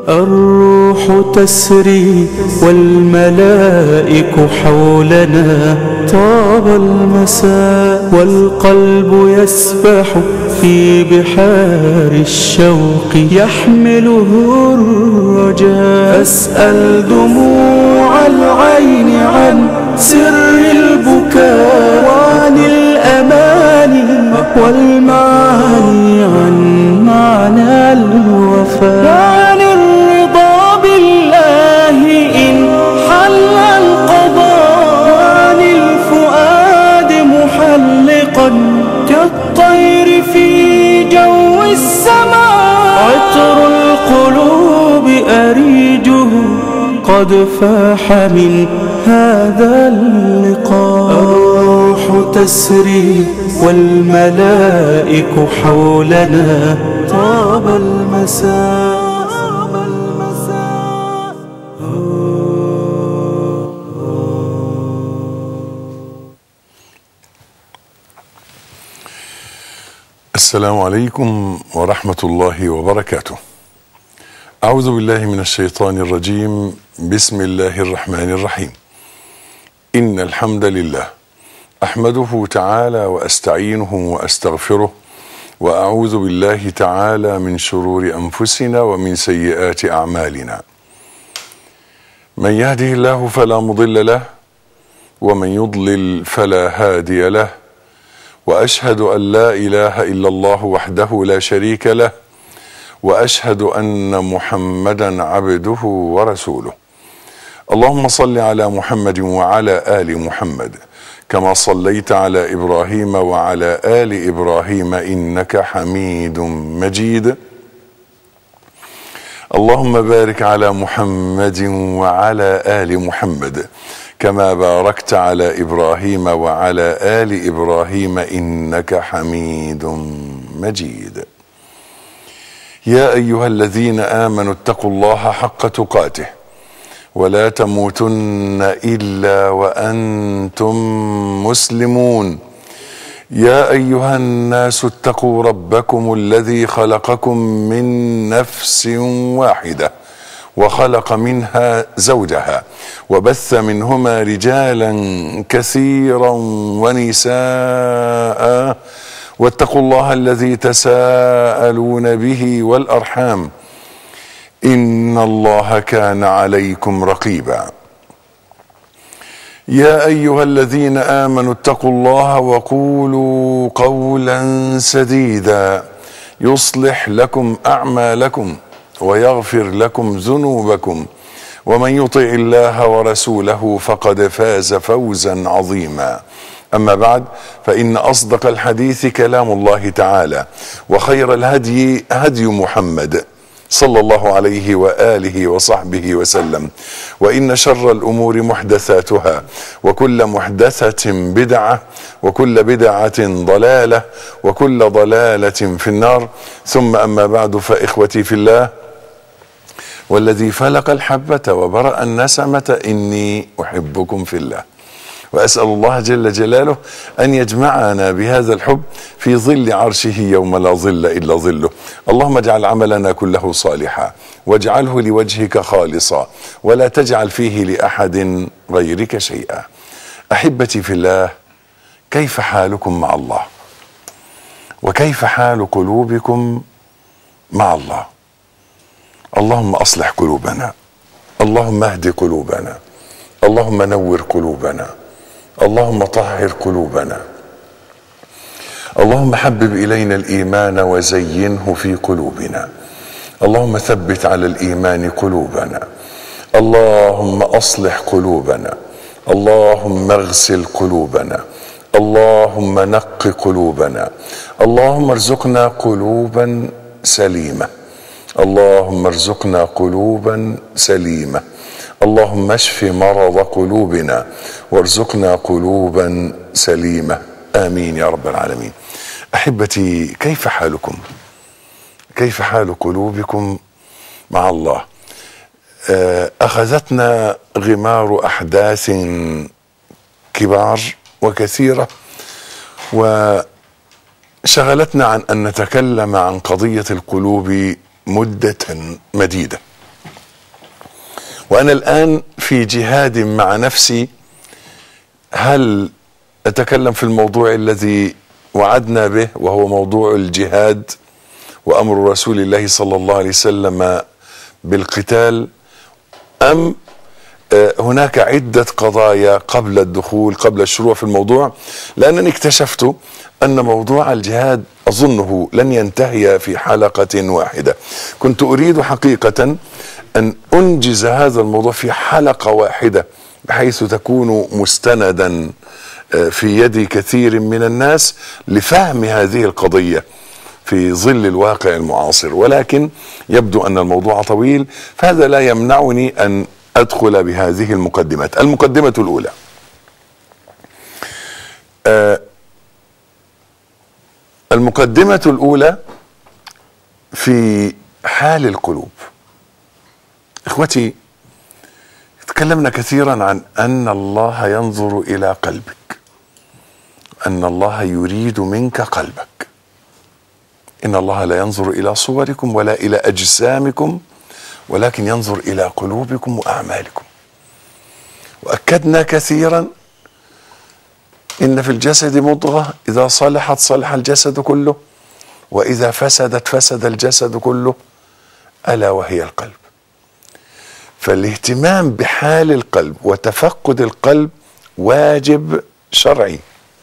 الروح تسري والملائك حولنا طاب المساء والقلب يسبح في بحار الشوق يحمله الرجاء أسأل دموع العين عن سر البكاء وعن الأماني والمعاني عن معنى الوفاء وعن الرضا بالله إن حل القضاء وعن الفؤاد محلقا كالطير في جو السماء عطر القلوب أريجه قد فاح من هذا اللقاء الروح تسري والملائك حولنا طاب المساء السلام عليكم ورحمة الله وبركاته. أعوذ بالله من الشيطان الرجيم، بسم الله الرحمن الرحيم. إن الحمد لله أحمده تعالى وأستعينه وأستغفره وأعوذ بالله تعالى من شرور أنفسنا ومن سيئات أعمالنا. من يهده الله فلا مضل له ومن يضلل فلا هادي له. واشهد ان لا اله الا الله وحده لا شريك له واشهد ان محمدا عبده ورسوله اللهم صل على محمد وعلى ال محمد كما صليت على ابراهيم وعلى ال ابراهيم انك حميد مجيد اللهم بارك على محمد وعلى ال محمد كما باركت على ابراهيم وعلى ال ابراهيم انك حميد مجيد يا ايها الذين امنوا اتقوا الله حق تقاته ولا تموتن الا وانتم مسلمون يا ايها الناس اتقوا ربكم الذي خلقكم من نفس واحده وخلق منها زوجها وبث منهما رجالا كثيرا ونساء واتقوا الله الذي تساءلون به والارحام ان الله كان عليكم رقيبا يا ايها الذين امنوا اتقوا الله وقولوا قولا سديدا يصلح لكم اعمالكم ويغفر لكم ذنوبكم ومن يطع الله ورسوله فقد فاز فوزا عظيما اما بعد فان اصدق الحديث كلام الله تعالى وخير الهدي هدي محمد صلى الله عليه واله وصحبه وسلم وان شر الامور محدثاتها وكل محدثه بدعه وكل بدعه ضلاله وكل ضلاله في النار ثم اما بعد فاخوتي في الله والذي فلق الحبة وبرأ النسمة إني أحبكم في الله وأسأل الله جل جلاله أن يجمعنا بهذا الحب في ظل عرشه يوم لا ظل إلا ظله اللهم اجعل عملنا كله صالحا واجعله لوجهك خالصا ولا تجعل فيه لأحد غيرك شيئا أحبتي في الله كيف حالكم مع الله وكيف حال قلوبكم مع الله اللهم اصلح قلوبنا اللهم اهد قلوبنا اللهم نور قلوبنا اللهم طهر قلوبنا اللهم حبب الينا الايمان وزينه في قلوبنا اللهم ثبت على الايمان قلوبنا اللهم اصلح قلوبنا اللهم اغسل قلوبنا اللهم نق قلوبنا اللهم ارزقنا قلوبا سليمه اللهم ارزقنا قلوبا سليمه اللهم اشف مرض قلوبنا وارزقنا قلوبا سليمه امين يا رب العالمين احبتي كيف حالكم كيف حال قلوبكم مع الله اخذتنا غمار احداث كبار وكثيره وشغلتنا عن ان نتكلم عن قضيه القلوب مده مديده وانا الان في جهاد مع نفسي هل اتكلم في الموضوع الذي وعدنا به وهو موضوع الجهاد وامر رسول الله صلى الله عليه وسلم بالقتال ام آه، هناك عدة قضايا قبل الدخول قبل الشروع في الموضوع لأنني اكتشفت أن موضوع الجهاد أظنه لن ينتهي في حلقة واحدة كنت أريد حقيقة أن أنجز هذا الموضوع في حلقة واحدة بحيث تكون مستندا آه، في يد كثير من الناس لفهم هذه القضيه في ظل الواقع المعاصر ولكن يبدو ان الموضوع طويل فهذا لا يمنعني ان ادخل بهذه المقدمات المقدمه الاولى آه، المقدمه الاولى في حال القلوب اخوتي تكلمنا كثيرا عن ان الله ينظر الى قلبك ان الله يريد منك قلبك ان الله لا ينظر الى صوركم ولا الى اجسامكم ولكن ينظر الى قلوبكم واعمالكم واكدنا كثيرا ان في الجسد مضغه اذا صلحت صلح الجسد كله واذا فسدت فسد الجسد كله الا وهي القلب فالاهتمام بحال القلب وتفقد القلب واجب شرعي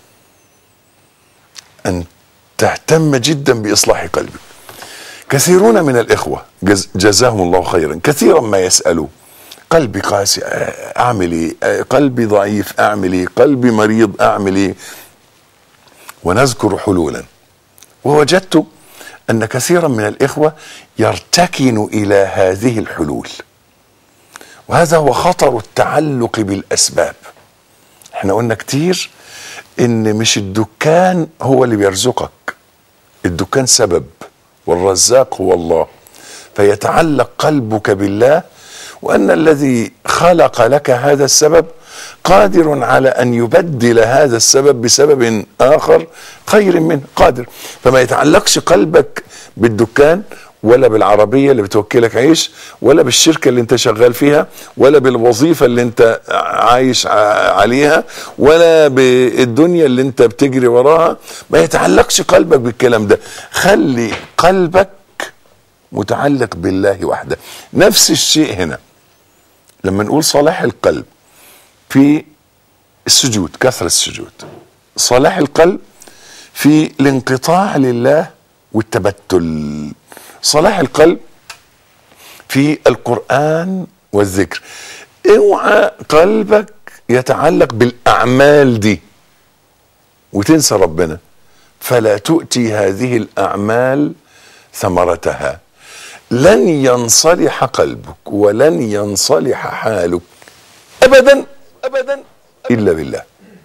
ان تهتم جدا باصلاح قلبك كثيرون من الاخوه جز جزاهم الله خيرا كثيرا ما يسالوا قلبي قاسي آه، اعمل ايه آه، قلبي ضعيف اعمل ايه قلبي مريض اعمل ايه ونذكر حلولا ووجدت ان كثيرا من الاخوه يرتكن الى هذه الحلول وهذا هو خطر التعلق بالاسباب احنا قلنا كتير ان مش الدكان هو اللي بيرزقك الدكان سبب والرزاق هو الله فيتعلق قلبك بالله وان الذي خلق لك هذا السبب قادر على ان يبدل هذا السبب بسبب اخر خير منه قادر فما يتعلقش قلبك بالدكان ولا بالعربية اللي بتوكلك عيش ولا بالشركة اللي انت شغال فيها ولا بالوظيفة اللي انت عايش ع- عليها ولا بالدنيا اللي انت بتجري وراها ما يتعلقش قلبك بالكلام ده خلي قلبك متعلق بالله وحده نفس الشيء هنا لما نقول صلاح القلب في السجود كثرة السجود صلاح القلب في الانقطاع لله والتبتل صلاح القلب في القرآن والذكر اوعى قلبك يتعلق بالأعمال دي وتنسى ربنا فلا تؤتي هذه الأعمال ثمرتها لن ينصلح قلبك ولن ينصلح حالك أبدا أبدا إلا بالله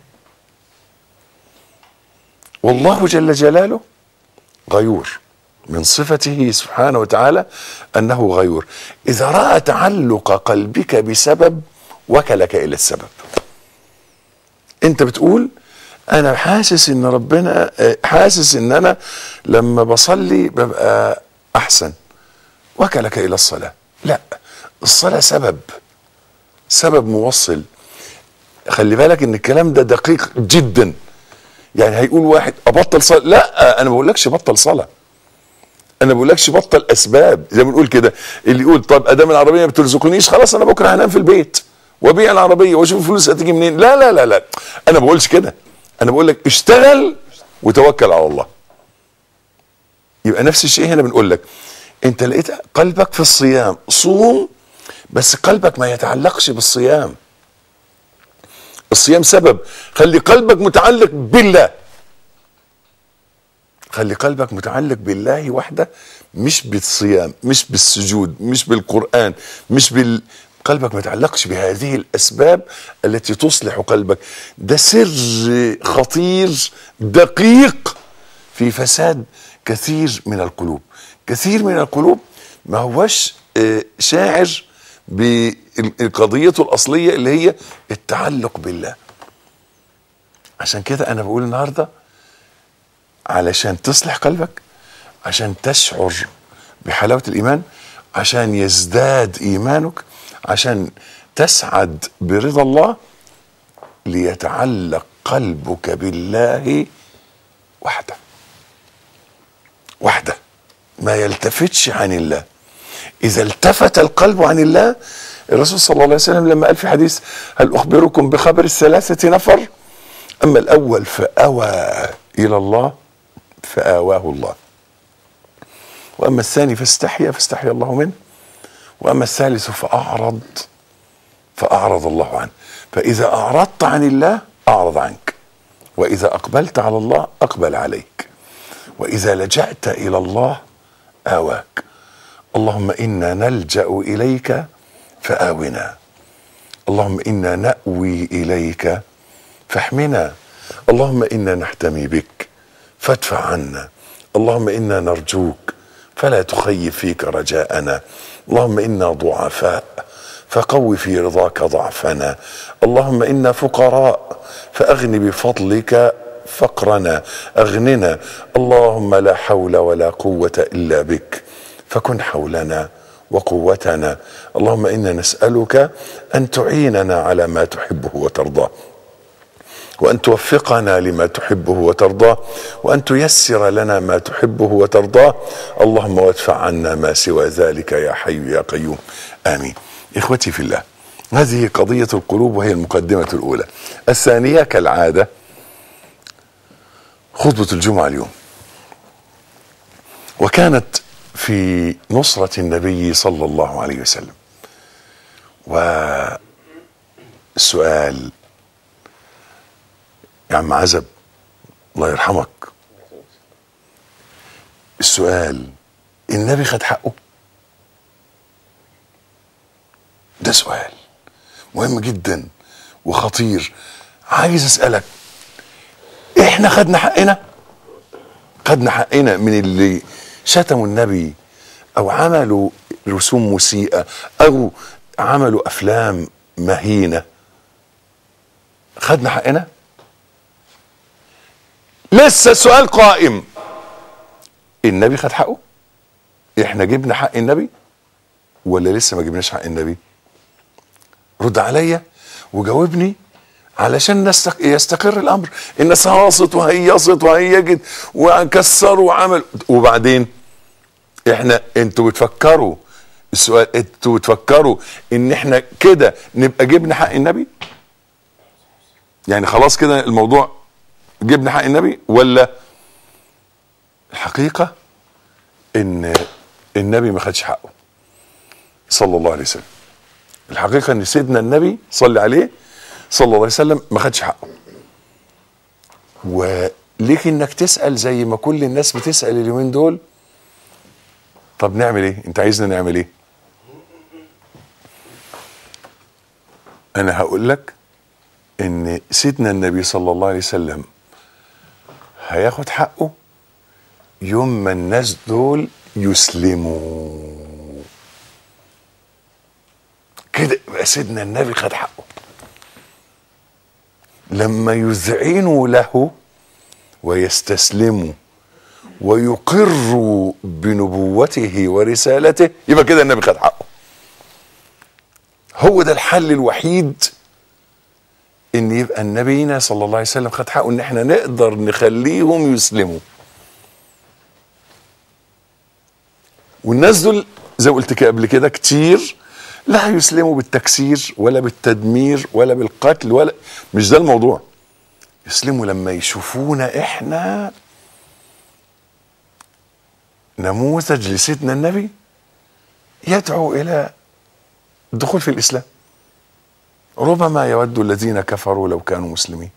والله جل جلاله غيور من صفته سبحانه وتعالى انه غيور اذا راى تعلق قلبك بسبب وكلك الى السبب انت بتقول انا حاسس ان ربنا آه، حاسس ان انا لما بصلي ببقى احسن وكلك الى الصلاه لا الصلاه سبب سبب موصل خلي بالك ان الكلام ده دقيق جدا يعني هيقول واحد ابطل صلاه لا انا ما بقولكش بطل صلاه انا ما بقولكش بطل اسباب زي ما بنقول كده اللي يقول طب ادام العربيه ما بترزقنيش خلاص انا بكره هنام في البيت وابيع العربيه واشوف الفلوس هتيجي منين لا لا لا لا انا ما بقولش كده انا بقول لك اشتغل وتوكل على الله يبقى نفس الشيء هنا بنقول لك انت لقيت قلبك في الصيام صوم بس قلبك ما يتعلقش بالصيام الصيام سبب خلي قلبك متعلق بالله خلي قلبك متعلق بالله وحده مش بالصيام مش بالسجود مش بالقرآن مش بال قلبك ما يتعلقش بهذه الأسباب التي تصلح قلبك ده سر خطير دقيق في فساد كثير من القلوب كثير من القلوب ما هوش آه، شاعر بقضيته الأصلية اللي هي التعلق بالله عشان كده أنا بقول النهارده علشان تصلح قلبك عشان تشعر بحلاوة الإيمان عشان يزداد إيمانك عشان تسعد برضا الله ليتعلق قلبك بالله وحده وحده ما يلتفتش عن الله اذا التفت القلب عن الله الرسول صلى الله عليه وسلم لما قال في حديث هل اخبركم بخبر الثلاثه نفر اما الاول فاوى الى الله فاواه الله واما الثاني فاستحيا فاستحيا الله منه واما الثالث فاعرض فاعرض الله عنه فاذا اعرضت عن الله اعرض عنك واذا اقبلت على الله اقبل عليك واذا لجأت الى الله آواك اللهم انا نلجأ اليك فآونا اللهم انا نأوي اليك فاحمنا اللهم انا نحتمي بك فادفع عنا اللهم انا نرجوك فلا تخيب فيك رجاءنا اللهم انا ضعفاء فقو في رضاك ضعفنا اللهم انا فقراء فاغن بفضلك فقرنا اغننا اللهم لا حول ولا قوه الا بك فكن حولنا وقوتنا اللهم انا نسالك ان تعيننا على ما تحبه وترضاه وان توفقنا لما تحبه وترضاه وان تيسر لنا ما تحبه وترضاه اللهم وادفع عنا ما سوى ذلك يا حي يا قيوم امين اخوتي في الله هذه قضيه القلوب وهي المقدمه الاولى الثانيه كالعاده خطبه الجمعه اليوم وكانت في نصره النبي صلى الله عليه وسلم والسؤال يا عم عزب الله يرحمك السؤال النبي خد حقه ده سؤال مهم جدا وخطير عايز اسالك احنا خدنا حقنا خدنا حقنا من اللي شتموا النبي او عملوا رسوم مسيئه او عملوا افلام مهينه خدنا حقنا لسه السؤال قائم النبي خد حقه احنا جبنا حق النبي ولا لسه ما جبناش حق النبي رد عليا وجاوبني علشان نستق... يستقر الامر الناس هاصت وهيصت وهيجت وكسروا وعمل وبعدين احنا انتوا بتفكروا السؤال انتوا بتفكروا ان احنا كده نبقى جبنا حق النبي يعني خلاص كده الموضوع جبنا حق النبي ولا الحقيقة ان النبي ما خدش حقه صلى الله عليه وسلم الحقيقة ان سيدنا النبي صلى عليه صلى الله عليه وسلم ما خدش حقه وليك انك تسأل زي ما كل الناس بتسأل اليومين دول طب نعمل ايه انت عايزنا نعمل ايه انا هقول لك ان سيدنا النبي صلى الله عليه وسلم هياخد حقه يوم ما الناس دول يسلموا كده يبقى سيدنا النبي خد حقه لما يذعنوا له ويستسلموا ويقروا بنبوته ورسالته يبقى كده النبي خد حقه هو ده الحل الوحيد ان يبقى نبينا صلى الله عليه وسلم خد حقه ان احنا نقدر نخليهم يسلموا والناس دول زي ما قلت قبل كده كتير لا يسلموا بالتكسير ولا بالتدمير ولا بالقتل ولا مش ده الموضوع يسلموا لما يشوفونا احنا نموذج لسيدنا النبي يدعو الى الدخول في الاسلام ربما يود الذين كفروا لو كانوا مسلمين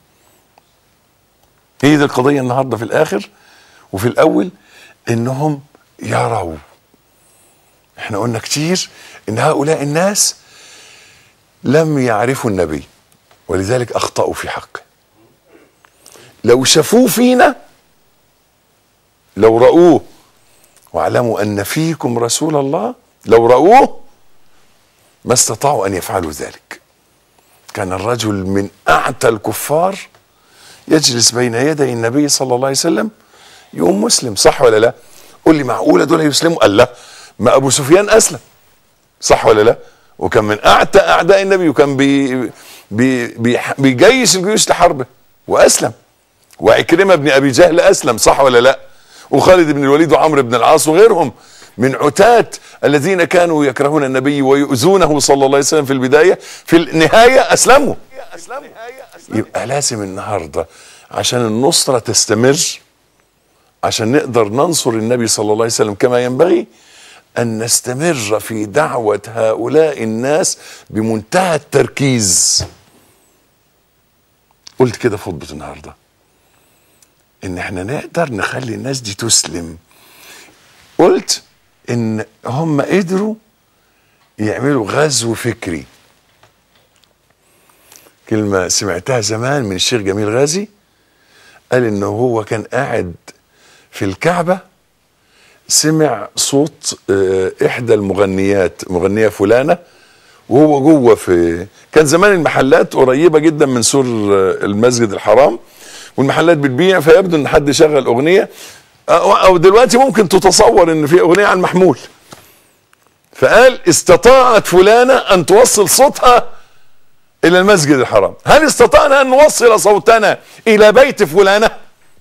هي دي القضية النهاردة في الآخر وفي الأول إنهم يروا احنا قلنا كتير إن هؤلاء الناس لم يعرفوا النبي ولذلك أخطأوا في حقه لو شافوه فينا لو رأوه واعلموا أن فيكم رسول الله لو رأوه ما استطاعوا أن يفعلوا ذلك كان الرجل من اعتى الكفار يجلس بين يدي النبي صلى الله عليه وسلم يقوم مسلم صح ولا لا قول لي معقوله دول يسلموا قال لا ما ابو سفيان اسلم صح ولا لا وكان من اعتى اعداء النبي وكان بي بي بي بيجيش الجيوش لحربه واسلم وعكرمه بن ابي جهل اسلم صح ولا لا وخالد بن الوليد وعمرو بن العاص وغيرهم من عتاة الذين كانوا يكرهون النبي ويؤذونه صلى الله عليه وسلم في البدايه في النهايه اسلموا يبقى لازم النهارده عشان النصره تستمر عشان نقدر ننصر النبي صلى الله عليه وسلم كما ينبغي ان نستمر في دعوه هؤلاء الناس بمنتهى التركيز قلت كده في خطبه النهارده ان احنا نقدر نخلي الناس دي تسلم قلت ان هم قدروا يعملوا غزو فكري كلمة سمعتها زمان من الشيخ جميل غازي قال انه هو كان قاعد في الكعبة سمع صوت آه، احدى المغنيات مغنية فلانة وهو جوه في كان زمان المحلات قريبة جدا من سور آه، المسجد الحرام والمحلات بتبيع فيبدو ان حد شغل اغنية او أو دلوقتي ممكن تتصور ان في اغنية على المحمول فقال استطاعت فلانة ان توصل صوتها الى المسجد الحرام هل استطعنا ان نوصل صوتنا الى بيت فلانة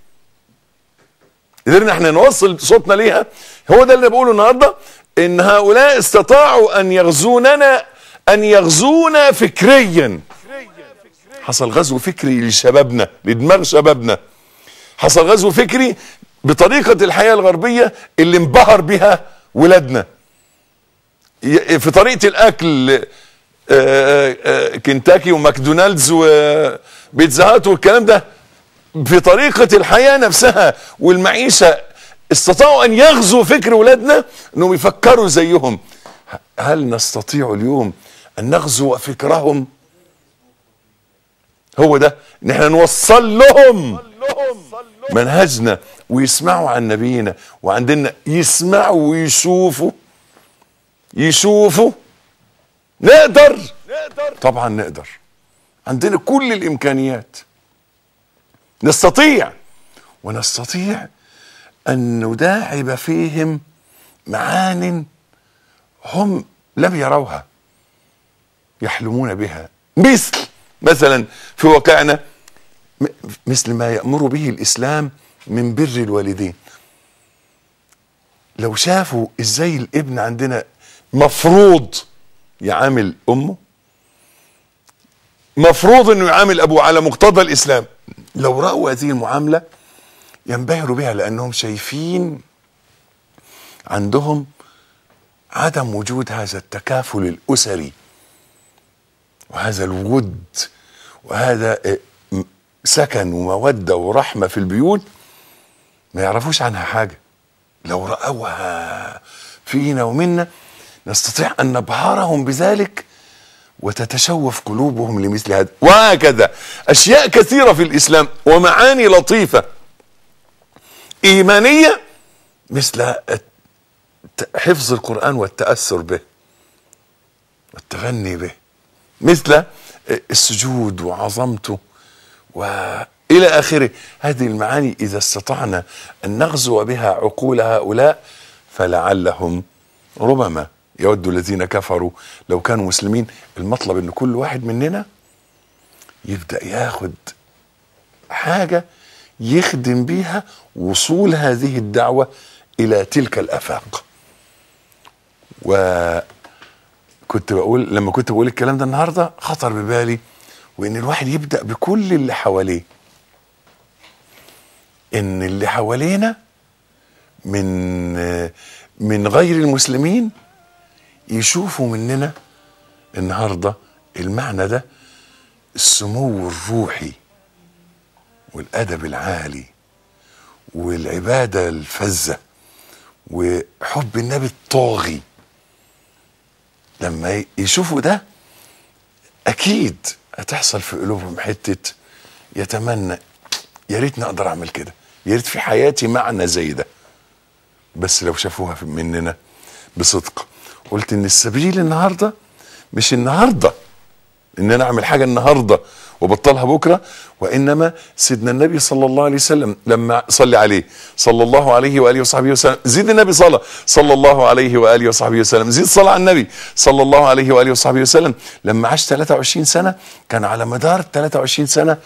قدرنا احنا نوصل صوتنا ليها هو ده اللي بقوله النهارده ان هؤلاء استطاعوا ان يغزوننا ان يغزونا فكريا حصل غزو فكري لشبابنا لدماغ شبابنا حصل غزو فكري بطريقة الحياة الغربية اللي انبهر بها ولادنا ي- في طريقة الأكل آه، آه، كنتاكي وماكدونالدز وبيتزا هات والكلام ده في طريقة الحياة نفسها والمعيشة استطاعوا أن يغزوا فكر ولادنا أنهم يفكروا زيهم هل نستطيع اليوم أن نغزو فكرهم هو ده ان احنا نوصل لهم منهجنا ويسمعوا عن نبينا وعن ديننا يسمعوا ويشوفوا يشوفوا نقدر طبعا نقدر عندنا كل الامكانيات نستطيع ونستطيع ان نداعب فيهم معان هم لم يروها يحلمون بها مثل مثلا في واقعنا م- مثل ما يأمر به الإسلام من بر الوالدين لو شافوا ازاي الابن عندنا مفروض يعامل امه مفروض انه يعامل ابوه على مقتضى الاسلام لو راوا هذه المعامله ينبهروا بها لانهم شايفين عندهم عدم وجود هذا التكافل الاسري وهذا الود وهذا آه، م- سكن وموده ورحمه في البيوت ما يعرفوش عنها حاجه لو راوها فينا ومنا نستطيع ان نبهرهم بذلك وتتشوف قلوبهم لمثل هذا وهكذا اشياء كثيره في الاسلام ومعاني لطيفه ايمانيه مثل الت- حفظ القران والتاثر به والتغني به مثل السجود وعظمته والى اخره هذه المعاني اذا استطعنا ان نغزو بها عقول هؤلاء فلعلهم ربما يود الذين كفروا لو كانوا مسلمين المطلب ان كل واحد مننا يبدا ياخد حاجه يخدم بيها وصول هذه الدعوه الى تلك الافاق وكنت بقول لما كنت بقول الكلام ده النهارده خطر ببالي وان الواحد يبدا بكل اللي حواليه ان اللي حوالينا من من غير المسلمين يشوفوا مننا النهارده المعنى ده السمو الروحي والادب العالي والعباده الفذه وحب النبي الطاغي لما يشوفوا ده اكيد هتحصل في قلوبهم حته يتمنى يا ريتني اقدر اعمل كده يا ريت في حياتي معنى زي ده بس لو شافوها في- مننا بصدق قلت ان السبيل النهارده مش النهارده ان انا اعمل حاجه النهارده وبطلها بكره وانما سيدنا النبي صلى الله عليه وسلم لما صلي عليه صلى الله عليه واله وصحبه وسلم زيد النبي صلى صلى الله عليه واله وصحبه وسلم زيد صلى على النبي صلى الله عليه واله وصحبه وسلم لما عاش 23 سنه كان على مدار 23 سنه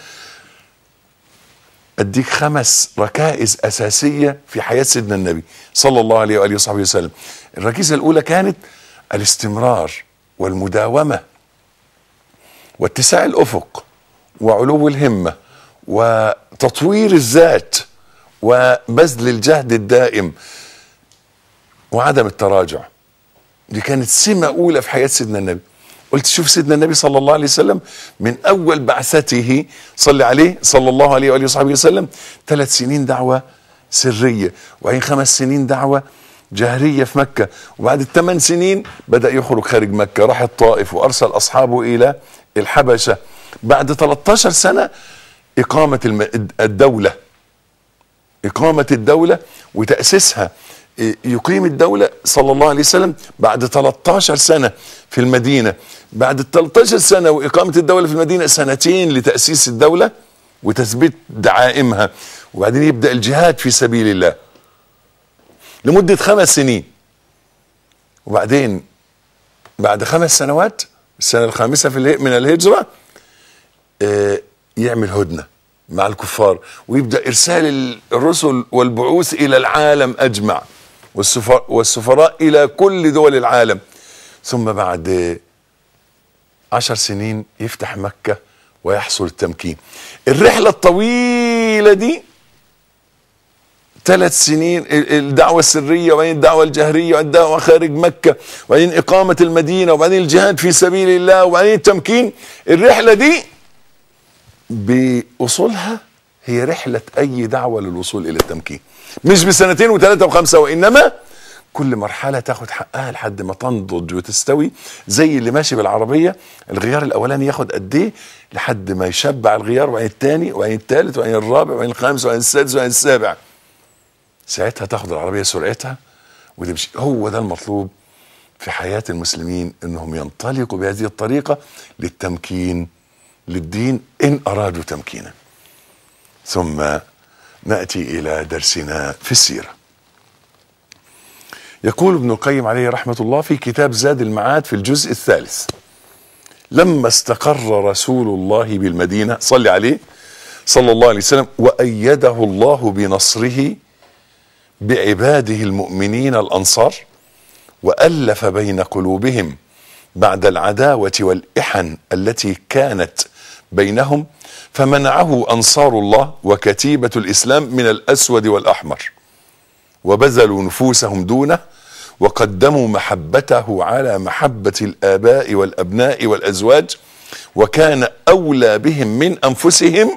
اديك خمس ركائز اساسيه في حياه سيدنا النبي صلى الله عليه واله وصحبه وسلم الركيزه الاولى كانت الاستمرار والمداومه واتساع الافق وعلو الهمه وتطوير الذات وبذل الجهد الدائم وعدم التراجع دي كانت سمه اولى في حياه سيدنا النبي قلت شوف سيدنا النبي صلى الله عليه وسلم من اول بعثته صلى عليه صلى الله عليه واله وصحبه وسلم ثلاث سنين دعوه سريه وبعدين خمس سنين دعوه جهريه في مكه وبعد الثمان سنين بدا يخرج خارج مكه راح الطائف وارسل اصحابه الى الحبشه بعد 13 سنه اقامه الم- الدوله إقامة الدولة وتأسيسها إيه، يقيم الدولة صلى الله عليه وسلم بعد 13 سنة في المدينة بعد ال 13 سنة وإقامة الدولة في المدينة سنتين لتأسيس الدولة وتثبيت دعائمها وبعدين يبدأ الجهاد في سبيل الله لمدة خمس سنين وبعدين بعد خمس سنوات السنة الخامسة في اله- من الهجرة آه، يعمل هدنه مع الكفار ويبدا ارسال الرسل والبعوث الى العالم اجمع والسفر والسفراء الى كل دول العالم ثم بعد عشر سنين يفتح مكه ويحصل التمكين الرحله الطويله دي ثلاث سنين ال- الدعوة السرية وبعدين الدعوة الجهرية وبعدين الدعوة خارج مكة وبعدين إقامة المدينة وبعدين الجهاد في سبيل الله وبعدين التمكين الرحلة دي بأصولها هي رحلة أي دعوة للوصول إلى التمكين مش بسنتين وثلاثة وخمسة وإنما كل مرحلة تاخد حقها لحد ما تنضج وتستوي زي اللي ماشي بالعربية الغيار الأولاني ياخد قد إيه لحد ما يشبع الغيار وبعدين الثاني وبعدين الثالث وبعدين الرابع وبعدين الخامس وبعدين السادس وبعدين السابع ساعتها تاخد العربية سرعتها وتمشي هو ده المطلوب في حياة المسلمين انهم ينطلقوا بهذه الطريقة للتمكين للدين ان ارادوا تمكينا ثم ناتي الى درسنا في السيره يقول ابن القيم عليه رحمه الله في كتاب زاد المعاد في الجزء الثالث لما استقر رسول الله بالمدينه صلى عليه صلى الله عليه وسلم وايده الله بنصره بعباده المؤمنين الانصار والف بين قلوبهم بعد العداوه والاحن التي كانت بينهم فمنعه انصار الله وكتيبه الاسلام من الاسود والاحمر وبذلوا نفوسهم دونه وقدموا محبته على محبه الاباء والابناء والازواج وكان اولى بهم من انفسهم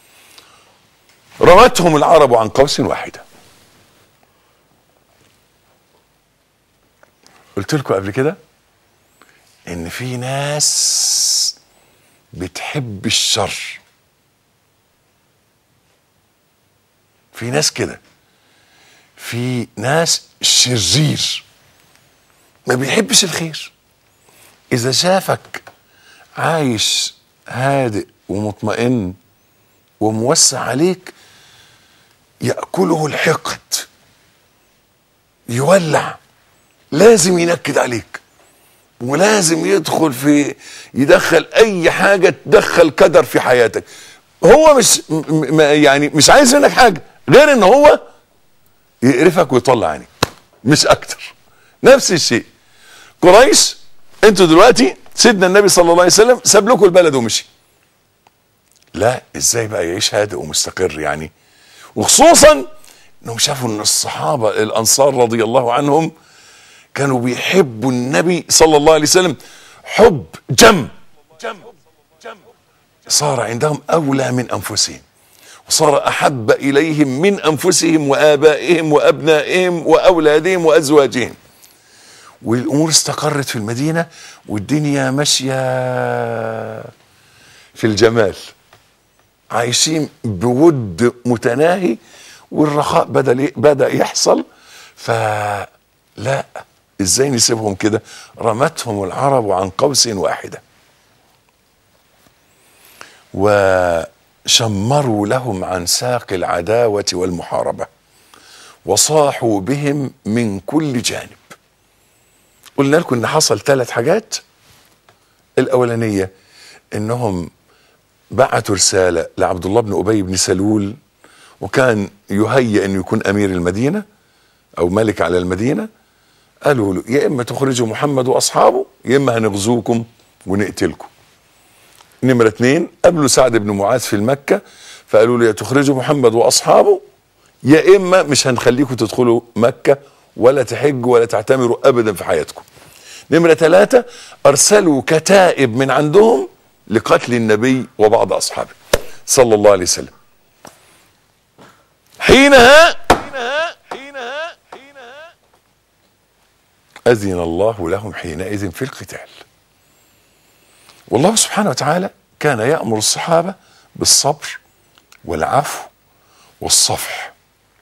رمتهم العرب عن قوس واحده قلت لكم قبل كده ان في ناس بتحب الشر في ناس كده في ناس شرير ما بيحبش الخير اذا شافك عايش هادئ ومطمئن وموسع عليك ياكله الحقد يولع لازم ينكد عليك ولازم يدخل في يدخل اي حاجه تدخل كدر في حياتك هو مش م- م- يعني مش عايز منك حاجه غير ان هو يقرفك ويطلع عينك مش اكتر نفس الشيء قريش انتوا دلوقتي سيدنا النبي صلى الله عليه وسلم ساب لكم البلد ومشي لا ازاي بقى يعيش هادئ ومستقر يعني وخصوصا انهم شافوا ان الصحابه الانصار رضي الله عنهم كانوا بيحبوا النبي صلى الله عليه وسلم حب جم صار عندهم اولى من انفسهم وصار احب اليهم من انفسهم وابائهم وابنائهم واولادهم وازواجهم والامور استقرت في المدينه والدنيا ماشيه في الجمال عايشين بود متناهي والرخاء بدا بدا يحصل فلا ازاي نسيبهم كده رمتهم العرب عن قوس واحده وشمروا لهم عن ساق العداوة والمحاربة وصاحوا بهم من كل جانب قلنا لكم ان حصل ثلاث حاجات الاولانيه انهم بعتوا رساله لعبد الله بن ابي بن سلول وكان يهيأ انه يكون امير المدينه او ملك على المدينه قالوا له يا اما تخرجوا محمد واصحابه يا اما هنغزوكم ونقتلكم نمرة اتنين قابلوا سعد بن معاذ في المكة فقالوا له يا تخرجوا محمد وأصحابه يا إما مش هنخليكم تدخلوا مكة ولا تحجوا ولا تعتمروا أبدا في حياتكم نمرة ثلاثة أرسلوا كتائب من عندهم لقتل النبي وبعض أصحابه صلى الله عليه وسلم حينها أذن الله لهم حينئذ في القتال والله سبحانه وتعالى كان يأمر الصحابة بالصبر والعفو والصفح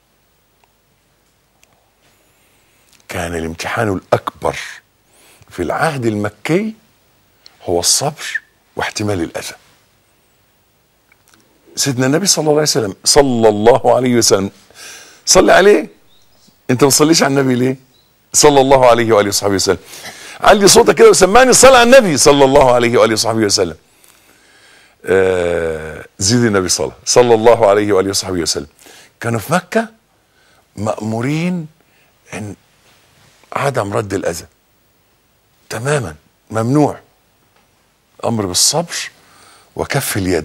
كان الامتحان الأكبر في العهد المكي هو الصبر واحتمال الأذى سيدنا النبي صلى الله عليه وسلم صلى الله عليه وسلم صلي عليه انت ما تصليش على النبي ليه صلى الله عليه واله وصحبه وسلم علي صوتك كده وسمعني الصلاه على النبي صلى الله عليه واله وصحبه وسلم آه زيد النبي صلى صلى الله عليه واله وصحبه وسلم كانوا في مكه مامورين ان عدم رد الاذى تماما ممنوع امر بالصبر وكف اليد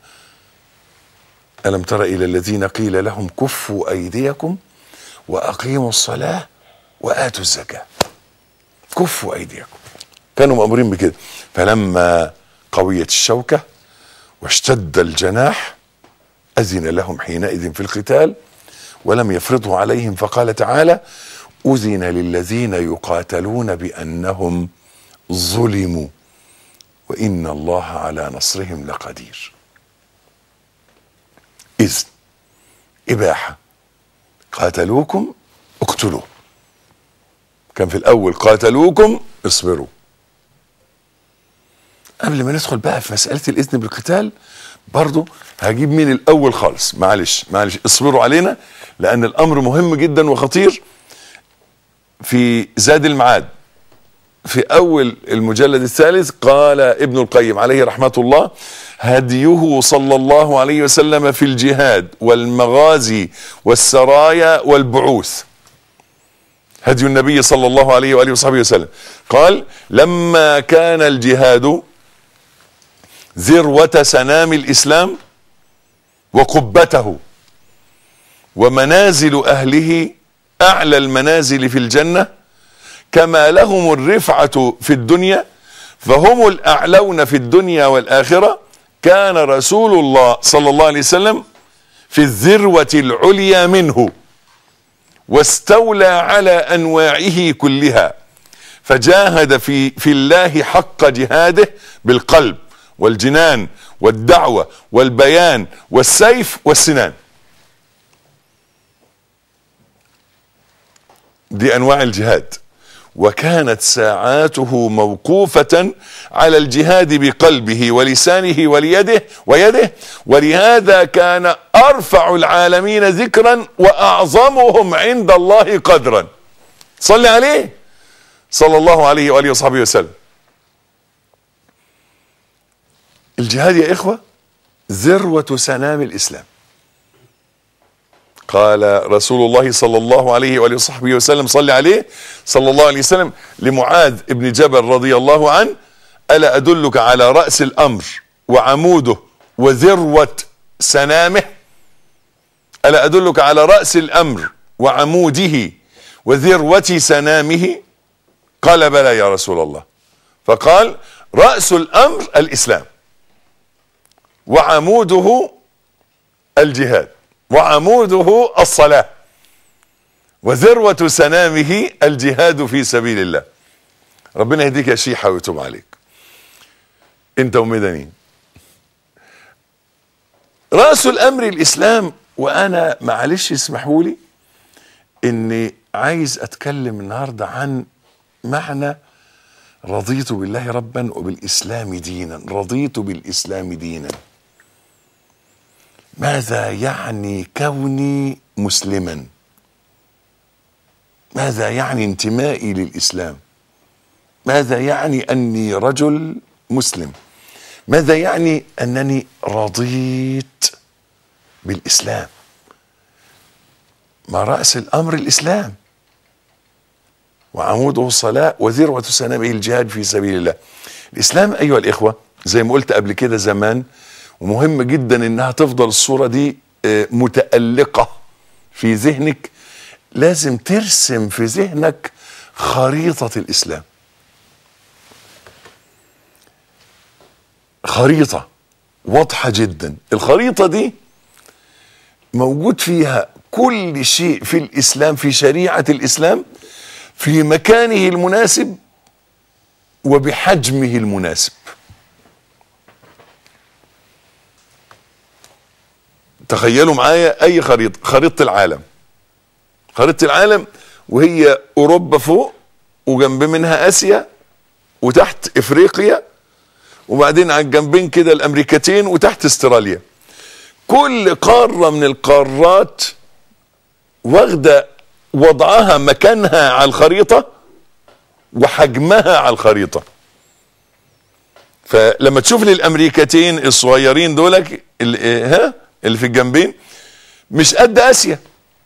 الم تر الى الذين قيل لهم كفوا ايديكم واقيموا الصلاه واتوا الزكاه كفوا ايديكم كانوا مامورين بكده فلما قويت الشوكه واشتد الجناح اذن لهم حينئذ في القتال ولم يفرضه عليهم فقال تعالى اذن للذين يقاتلون بانهم ظلموا وان الله على نصرهم لقدير اذن اباحه قاتلوكم اقتلوا كان في الاول قاتلوكم اصبروا قبل ما ندخل بقى في مساله الاذن بالقتال برضو هجيب مين الاول خالص معلش معلش اصبروا علينا لان الامر مهم جدا وخطير في زاد المعاد في اول المجلد الثالث قال ابن القيم عليه رحمه الله هديه صلى الله عليه وسلم في الجهاد والمغازي والسرايا والبعوث هدي النبي صلى الله عليه واله وصحبه وسلم قال لما كان الجهاد ذروه سنام الاسلام وقبته ومنازل اهله اعلى المنازل في الجنه كما لهم الرفعه في الدنيا فهم الاعلون في الدنيا والاخره كان رسول الله صلى الله عليه وسلم في الذروه العليا منه واستولى على انواعه كلها فجاهد في في الله حق جهاده بالقلب والجنان والدعوه والبيان والسيف والسنان دي انواع الجهاد وكانت ساعاته موقوفة على الجهاد بقلبه ولسانه وليده ويده ولهذا كان أرفع العالمين ذكرا وأعظمهم عند الله قدرا صل عليه صلى الله عليه وآله وصحبه وسلم الجهاد يا إخوة ذروة سنام الإسلام قال رسول الله صلى الله عليه وآله وصحبه وسلم صلى عليه صلى الله عليه وسلم لمعاذ بن جبل رضي الله عنه ألا أدلك على رأس الأمر وعموده وذروة سنامه ألا أدلك على رأس الأمر وعموده وذروة سنامه قال بلى يا رسول الله فقال رأس الأمر الإسلام وعموده الجهاد وعموده الصلاة وذروة سنامه الجهاد في سبيل الله ربنا يهديك يا شيحة ويتوب عليك انت ومدني رأس الأمر الإسلام وأنا معلش اسمحوا لي إني عايز أتكلم النهاردة عن معنى رضيت بالله ربا وبالإسلام دينا رضيت بالإسلام دينا ماذا يعني كوني مسلما ماذا يعني انتمائي للاسلام ماذا يعني اني رجل مسلم ماذا يعني انني رضيت بالاسلام ما راس الامر الاسلام وعموده الصلاه وذروه سنامه الجهاد في سبيل الله الاسلام ايها الاخوه زي ما قلت قبل كده زمان ومهم جدا انها تفضل الصوره دي آه، متالقه في ذهنك لازم ترسم في ذهنك خريطه الاسلام خريطه واضحه جدا الخريطه دي موجود فيها كل شيء في الاسلام في شريعه الاسلام في مكانه المناسب وبحجمه المناسب تخيلوا معايا اي خريطه خريطه العالم خريطه العالم وهي اوروبا فوق وجنب منها اسيا وتحت افريقيا وبعدين على الجنبين كده الامريكتين وتحت استراليا كل قاره من القارات واخده وضعها مكانها على الخريطه وحجمها على الخريطه فلما تشوف لي الامريكتين الصغيرين دولك اللي ها اللي في الجنبين مش قد اسيا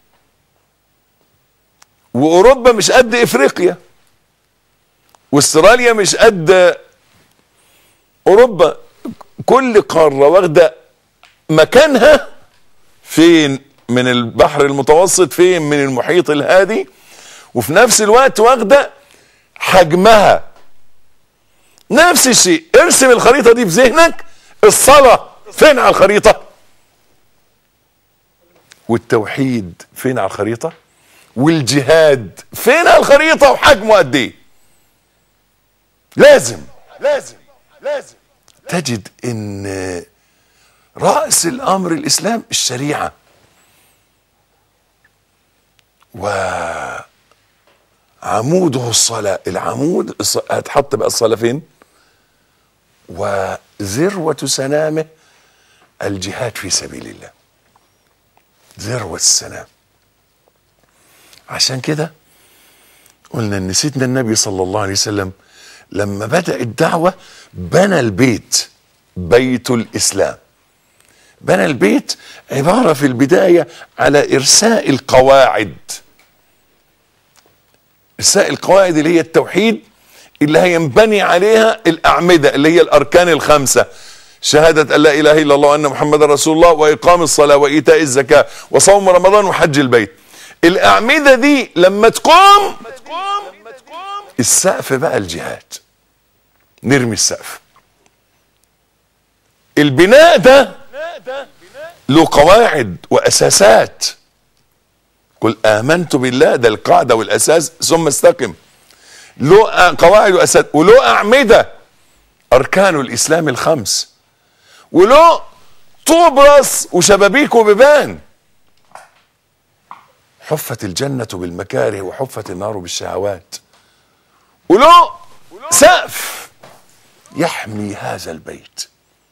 واوروبا مش قد افريقيا واستراليا مش قد اوروبا كل قاره واخده مكانها فين من البحر المتوسط فين من المحيط الهادي وفي نفس الوقت واخده حجمها نفس الشيء ارسم الخريطه دي في ذهنك الصلاه فين على الخريطه والتوحيد فين على الخريطه والجهاد فين على الخريطه وحجمه قد ايه لازم لازم لازم تجد ان راس الامر الاسلام الشريعه وعموده الصلاه العمود الص- هتحط بقى الصلاه فين وذروه سنامه الجهاد في سبيل الله ذروه السنام عشان كده قلنا ان سيدنا النبي صلى الله عليه وسلم لما بدا الدعوه بنى البيت بيت الاسلام بنى البيت عباره في البدايه على ارساء القواعد ارساء القواعد اللي هي التوحيد اللي هينبني عليها الاعمده اللي هي الاركان الخمسه شهادة أن لا إله إلا الله وأن محمد رسول الله وإقام الصلاة وإيتاء الزكاة وصوم رمضان وحج البيت الأعمدة دي لما تقوم السقف بقى الجهاد نرمي السقف البناء ده له قواعد وأساسات قل آمنت بالله ده القاعدة والأساس ثم استقم له قواعد وأساسات وله أعمدة أركان الإسلام الخمس وله طوب راس وشبابيك وبيبان حفت الجنة بالمكاره وحفت النار بالشهوات وله سقف يحمي هذا البيت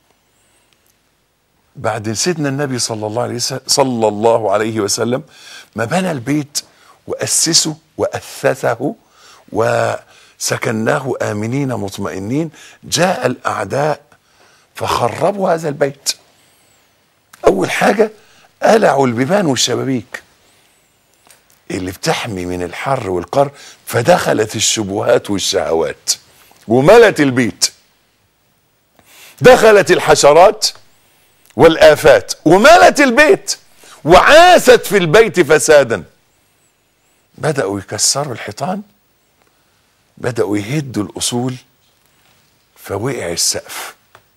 بعد سيدنا النبي صلى الله عليه وسلم صلى الله عليه وسلم ما بنى البيت وأسسه وأثثه وسكناه آمنين مطمئنين جاء الأعداء فخربوا هذا البيت أول حاجة قلعوا البيبان والشبابيك اللي بتحمي من الحر والقر فدخلت الشبهات والشهوات وملت البيت دخلت الحشرات والآفات وملت البيت وعاثت في البيت فسادا بدأوا يكسروا الحيطان بدأوا يهدوا الأصول فوقع السقف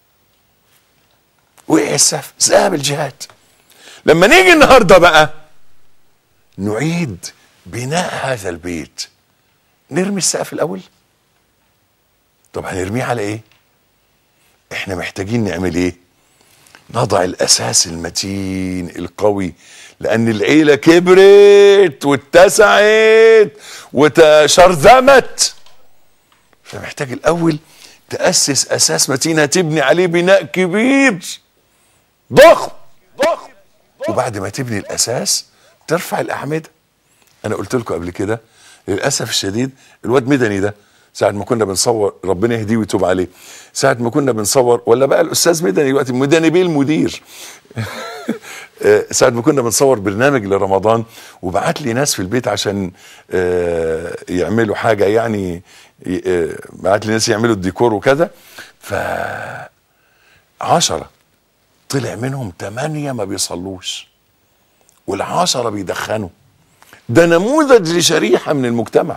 وقع السقف ذهب الجهاد لما نيجي النهارده بقى نعيد بناء هذا البيت نرمي السقف الاول طب هنرميه على ايه احنا محتاجين نعمل ايه نضع الاساس المتين القوي لان العيله كبرت واتسعت وتشرذمت فمحتاج الاول تاسس اساس متين هتبني عليه بناء كبير ضخم ضخم وبعد ما تبني الاساس ترفع الاعمده انا قلت لكم قبل كده للاسف الشديد الواد مدني ده ساعة ما كنا بنصور ربنا يهديه ويتوب عليه ساعة ما كنا بنصور ولا بقى الأستاذ مدني دلوقتي مدني بيه المدير آه، ساعة ما كنا بنصور برنامج لرمضان وبعت لي ناس في البيت عشان آه، يعملوا حاجة يعني ي- آه، بعت لي ناس يعملوا الديكور وكذا ف عشرة طلع منهم ثمانية ما بيصلوش والعشرة بيدخنوا ده نموذج لشريحة من المجتمع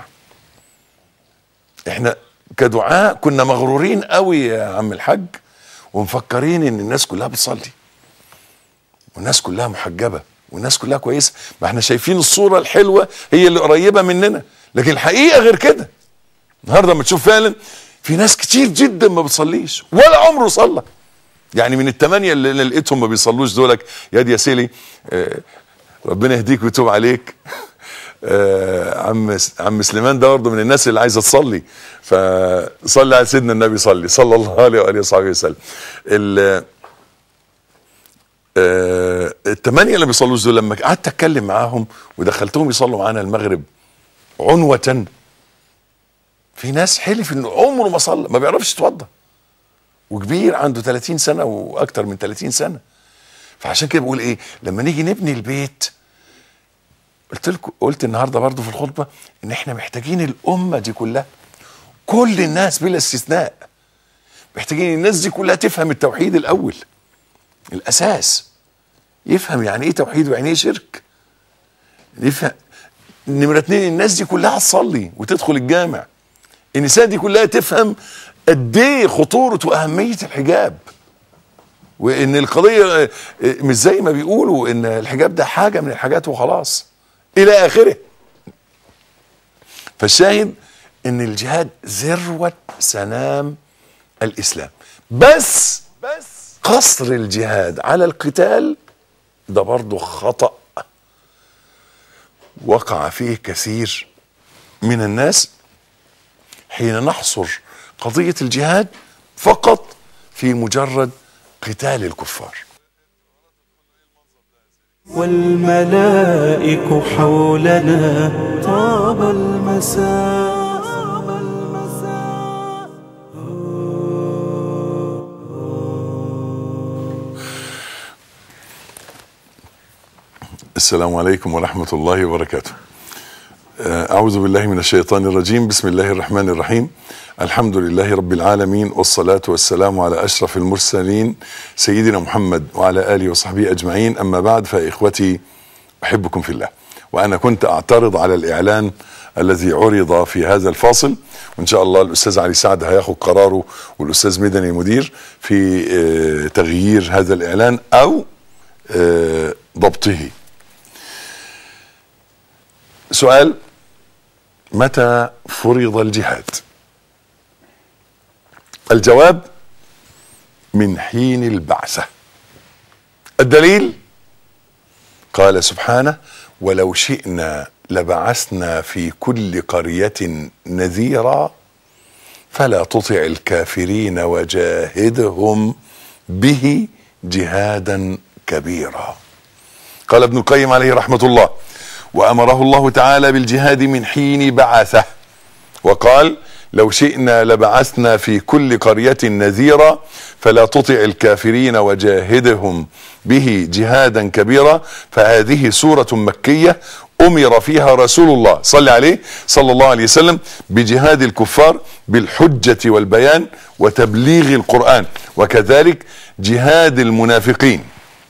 احنا كدعاء كنا مغرورين قوي يا عم الحاج ومفكرين ان الناس كلها بتصلي والناس كلها محجبه والناس كلها كويسه ما احنا شايفين الصوره الحلوه هي اللي قريبه مننا لكن الحقيقه غير كده النهارده لما تشوف فعلا في ناس كتير جدا ما بتصليش ولا عمره صلى يعني من الثمانيه اللي أنا لقيتهم ما بيصلوش دولك يا دي يا سيلي آه، ربنا يهديك ويتوب عليك آه، عم عم سليمان ده برضه من الناس اللي عايزه تصلي فصلي على سيدنا النبي صلي صلى الله عليه واله وصحبه وسلم ال- آه، الثمانيه اللي بيصلوش دول لما قعدت اتكلم معاهم ودخلتهم يصلوا معانا المغرب عنوة في ناس حلف انه عمره ما صلى ما بيعرفش يتوضى وكبير عنده 30 سنه واكتر من 30 سنه فعشان كده بقول ايه لما نيجي نبني البيت قلت لكم قلت النهارده برضو في الخطبه ان احنا محتاجين الامه دي كلها كل الناس بلا استثناء محتاجين الناس دي كلها تفهم التوحيد الاول الاساس يفهم يعني ايه توحيد ويعني ايه شرك يفهم نمرة اتنين الناس دي كلها تصلي وتدخل الجامع النساء دي كلها تفهم قد ايه خطورة واهمية الحجاب وان القضية آه، آه، مش زي ما بيقولوا ان الحجاب ده حاجة من الحاجات وخلاص الى اخره فالشاهد ان الجهاد ذروة سنام الاسلام بس بس قصر الجهاد على القتال ده برضه خطأ وقع فيه كثير من الناس حين نحصر قضية الجهاد فقط في مجرد قتال الكفار والملائك حولنا طاب المساء السلام عليكم ورحمة الله وبركاته آه، أعوذ بالله من الشيطان الرجيم بسم الله الرحمن الرحيم الحمد لله رب العالمين والصلاة والسلام على أشرف المرسلين سيدنا محمد وعلى آله وصحبه أجمعين أما بعد فإخوتي أحبكم في الله وأنا كنت أعترض على الإعلان الذي عرض في هذا الفاصل وإن شاء الله الأستاذ علي سعد هياخد قراره والأستاذ مدني مدير في آه، تغيير هذا الإعلان أو آه، ضبطه سؤال متى فرض الجهاد الجواب من حين البعثة الدليل قال سبحانه ولو شئنا لبعثنا في كل قرية نذيرا فلا تطع الكافرين وجاهدهم به جهادا كبيرا قال ابن القيم عليه رحمة الله وأمره الله تعالى بالجهاد من حين بعثه وقال لو شئنا لبعثنا في كل قرية نذيرا فلا تطع الكافرين وجاهدهم به جهادا كبيرا فهذه سورة مكية أمر فيها رسول الله صلى عليه صلى الله عليه وسلم بجهاد الكفار بالحجة والبيان وتبليغ القرآن وكذلك جهاد المنافقين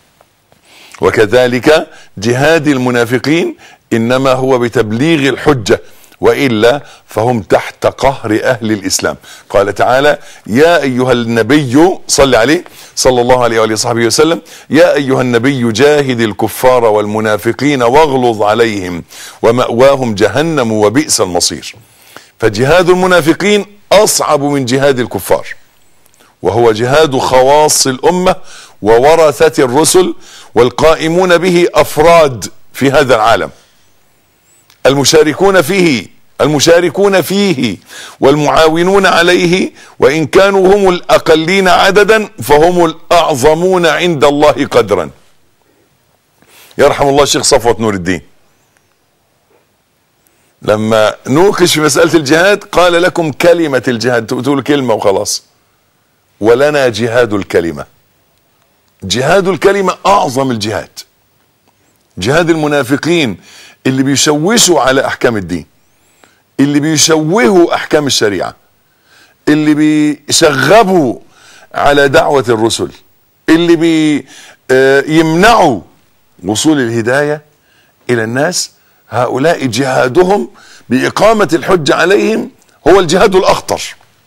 وكذلك جهاد المنافقين انما هو بتبليغ الحجه والا فهم تحت قهر اهل الاسلام قال تعالى يا ايها النبي صل عليه صلى الله عليه واله وصحبه وسلم يا ايها النبي جاهد الكفار والمنافقين واغلظ عليهم وماواهم جهنم وبئس المصير فجهاد المنافقين اصعب من جهاد الكفار وهو جهاد خواص الامه وورثه الرسل والقائمون به افراد في هذا العالم المشاركون فيه المشاركون فيه والمعاونون عليه وان كانوا هم الاقلين عددا فهم الاعظمون عند الله قدرا يرحم الله الشيخ صفوة نور الدين لما نوقش في مسألة الجهاد قال لكم كلمة الجهاد تقول كلمة وخلاص ولنا جهاد الكلمة جهاد الكلمة أعظم الجهاد جهاد المنافقين اللي بيشوشوا على أحكام الدين اللي بيشوهوا أحكام الشريعة اللي بيشغبوا على دعوة الرسل اللي بيمنعوا وصول الهداية إلى الناس هؤلاء جهادهم بإقامة الحج عليهم هو الجهاد الأخطر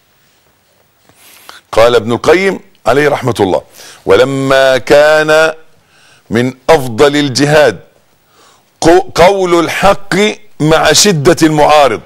قال ابن القيم عليه رحمة الله ولما كان من أفضل الجهاد قول الحق مع شدة المعارض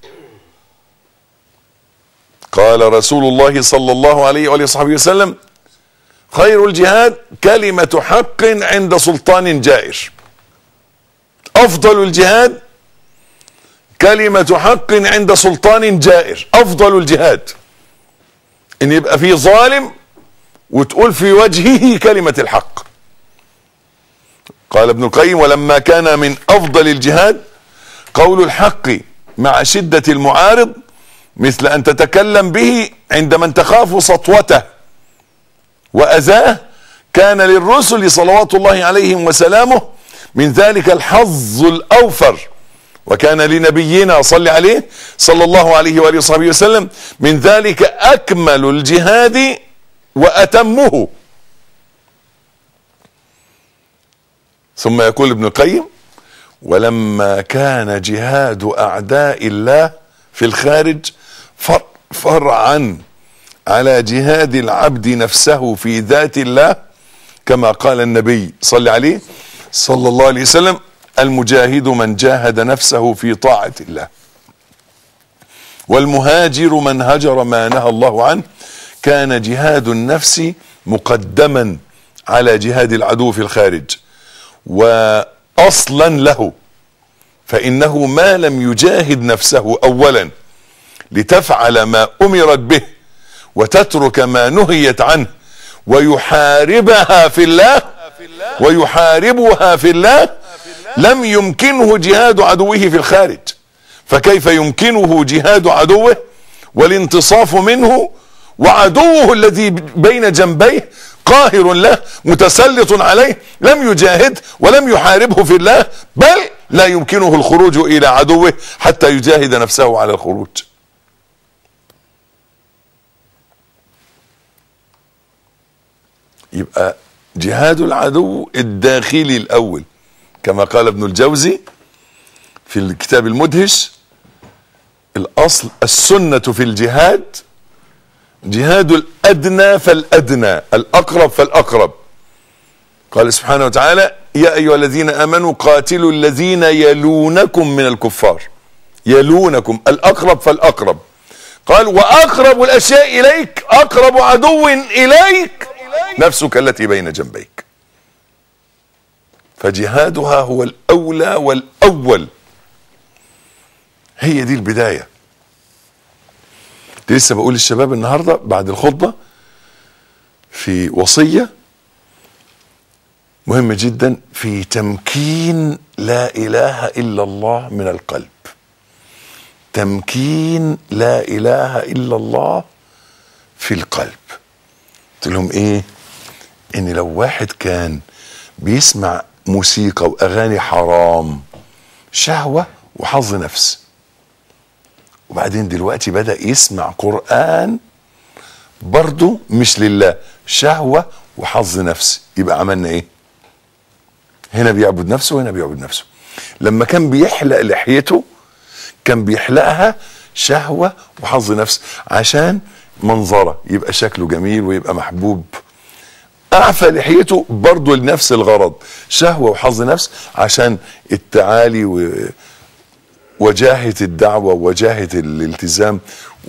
قال رسول الله صلى الله عليه وآله وصحبه وسلم خير الجهاد كلمة حق عند سلطان جائر أفضل الجهاد كلمة حق عند سلطان جائر أفضل الجهاد إن يبقى في ظالم وتقول في وجهه كلمة الحق قال ابن القيم ولما كان من أفضل الجهاد قول الحق مع شدة المعارض مثل أن تتكلم به عند من تخاف سطوته وأذاه كان للرسل صلوات الله عليهم وسلامه من ذلك الحظ الأوفر وكان لنبينا صلى عليه صلى الله عليه وآله وصحبه وسلم من ذلك أكمل الجهاد وأتمه ثم يقول ابن القيم ولما كان جهاد أعداء الله في الخارج فرعا على جهاد العبد نفسه في ذات الله كما قال النبي صلى عليه صلى الله عليه وسلم المجاهد من جاهد نفسه في طاعة الله والمهاجر من هجر ما نهى الله عنه كان جهاد النفس مقدما على جهاد العدو في الخارج واصلا له فانه ما لم يجاهد نفسه اولا لتفعل ما امرت به وتترك ما نهيت عنه ويحاربها في الله ويحاربها في الله لم يمكنه جهاد عدوه في الخارج فكيف يمكنه جهاد عدوه والانتصاف منه وعدوه الذي بين جنبيه قاهر له متسلط عليه لم يجاهد ولم يحاربه في الله بل لا يمكنه الخروج الى عدوه حتى يجاهد نفسه على الخروج يبقى جهاد العدو الداخلي الاول كما قال ابن الجوزي في الكتاب المدهش الاصل السنه في الجهاد جهاد الادنى فالادنى الاقرب فالاقرب قال سبحانه وتعالى يا ايها الذين امنوا قاتلوا الذين يلونكم من الكفار يلونكم الاقرب فالاقرب قال واقرب الاشياء اليك اقرب عدو اليك نفسك التي بين جنبيك فجهادها هو الاولى والاول هي دي البدايه لسه بقول للشباب النهارده بعد الخطبه في وصيه مهمه جدا في تمكين لا اله الا الله من القلب تمكين لا اله الا الله في القلب قلت لهم ايه ان لو واحد كان بيسمع موسيقى واغاني حرام شهوه وحظ نفس وبعدين دلوقتي بدا يسمع قران برضه مش لله شهوه وحظ نفس يبقى عملنا ايه هنا بيعبد نفسه وهنا بيعبد نفسه لما كان بيحلق لحيته كان بيحلقها شهوه وحظ نفس عشان منظره يبقى شكله جميل ويبقى محبوب اعفى لحيته برضه لنفس الغرض شهوه وحظ نفس عشان التعالي و وجاهه الدعوه وجاهه الالتزام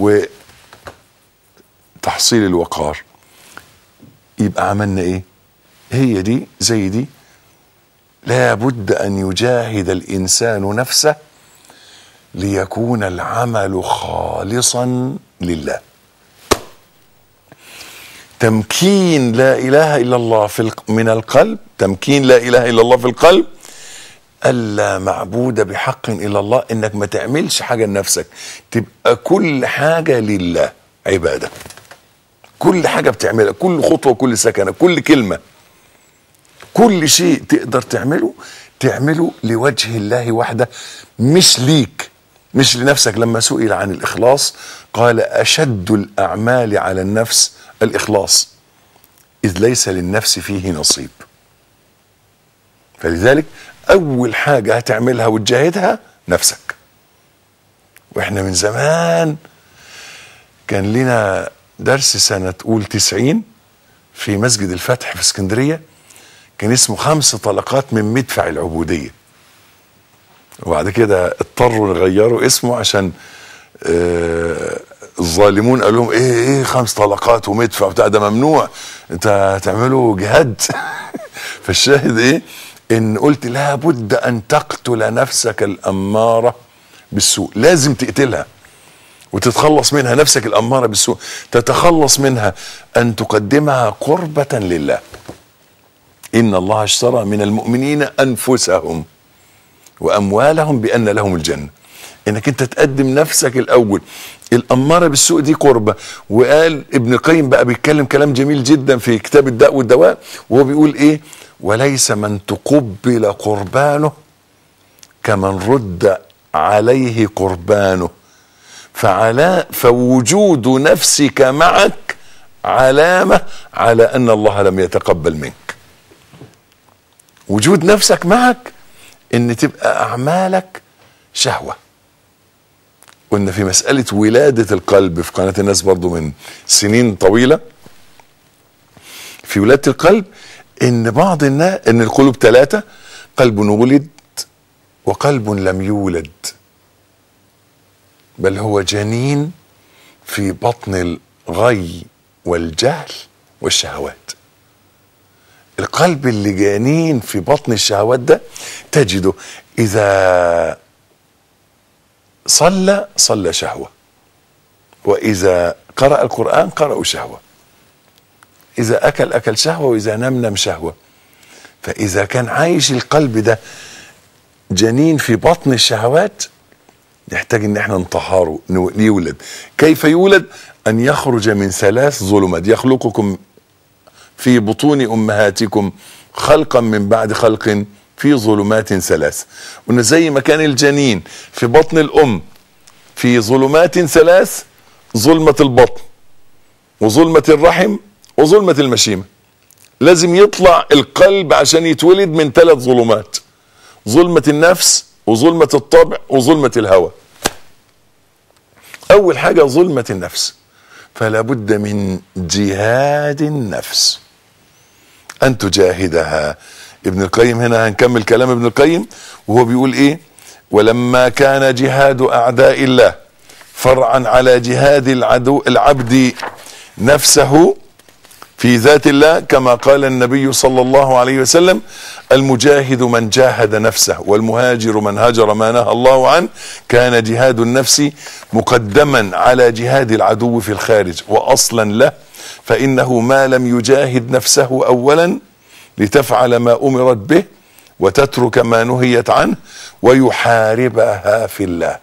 وتحصيل الوقار يبقى عملنا ايه هي دي زي دي لابد ان يجاهد الانسان نفسه ليكون العمل خالصا لله تمكين لا اله الا الله في الق- من القلب تمكين لا اله الا الله في القلب الا معبود بحق الا الله انك ما تعملش حاجه لنفسك تبقى كل حاجه لله عباده كل حاجه بتعملها كل خطوه كل سكنه كل كلمه كل شيء تقدر تعمله تعمله لوجه الله وحده مش ليك مش لنفسك لما سئل عن الاخلاص قال اشد الاعمال على النفس الاخلاص اذ ليس للنفس فيه نصيب فلذلك اول حاجه هتعملها وتجاهدها نفسك واحنا من زمان كان لنا درس سنه اول تسعين في مسجد الفتح في اسكندريه كان اسمه خمس طلقات من مدفع العبوديه وبعد كده اضطروا يغيروا اسمه عشان آه الظالمون قالوا لهم ايه ايه خمس طلقات ومدفع بتاع ده ممنوع انت هتعملوا جهاد فالشاهد ايه ان قلت لابد ان تقتل نفسك الاماره بالسوء لازم تقتلها وتتخلص منها نفسك الاماره بالسوء تتخلص منها ان تقدمها قربه لله ان الله اشترى من المؤمنين انفسهم واموالهم بان لهم الجنه انك انت تقدم نفسك الاول الاماره بالسوء دي قربه وقال ابن القيم بقى بيتكلم كلام جميل جدا في كتاب الداء والدواء وهو بيقول ايه وليس من تقبل قربانه كمن رد عليه قربانه فعلا فوجود نفسك معك علامه على ان الله لم يتقبل منك وجود نفسك معك ان تبقى اعمالك شهوه قلنا في مسألة ولادة القلب في قناة الناس برضو من سنين طويلة في ولادة القلب ان بعض الناس ان القلوب ثلاثة قلب ولد وقلب لم يولد بل هو جنين في بطن الغي والجهل والشهوات القلب اللي جنين في بطن الشهوات ده تجده اذا صلى صلى شهوة وإذا قرأ القرآن قرأوا شهوة إذا أكل أكل شهوة وإذا نام نام شهوة فإذا كان عايش القلب ده جنين في بطن الشهوات نحتاج ان احنا نطهره نو- يولد كيف يولد ان يخرج من ثلاث ظلمات يخلقكم في بطون امهاتكم خلقا من بعد خلق في ظلمات ثلاث وان زي ما كان الجنين في بطن الام في ظلمات ثلاث ظلمة البطن وظلمة الرحم وظلمة المشيمة لازم يطلع القلب عشان يتولد من ثلاث ظلمات ظلمة النفس وظلمة الطبع وظلمة الهوى اول حاجة ظلمة النفس فلا بد من جهاد النفس ان تجاهدها ابن القيم هنا هنكمل كلام ابن القيم وهو بيقول ايه ولما كان جهاد اعداء الله فرعا على جهاد العدو العبد نفسه في ذات الله كما قال النبي صلى الله عليه وسلم المجاهد من جاهد نفسه والمهاجر من هجر ما نهى الله عنه كان جهاد النفس مقدما على جهاد العدو في الخارج واصلا له فانه ما لم يجاهد نفسه اولا لتفعل ما امرت به وتترك ما نهيت عنه ويحاربها في الله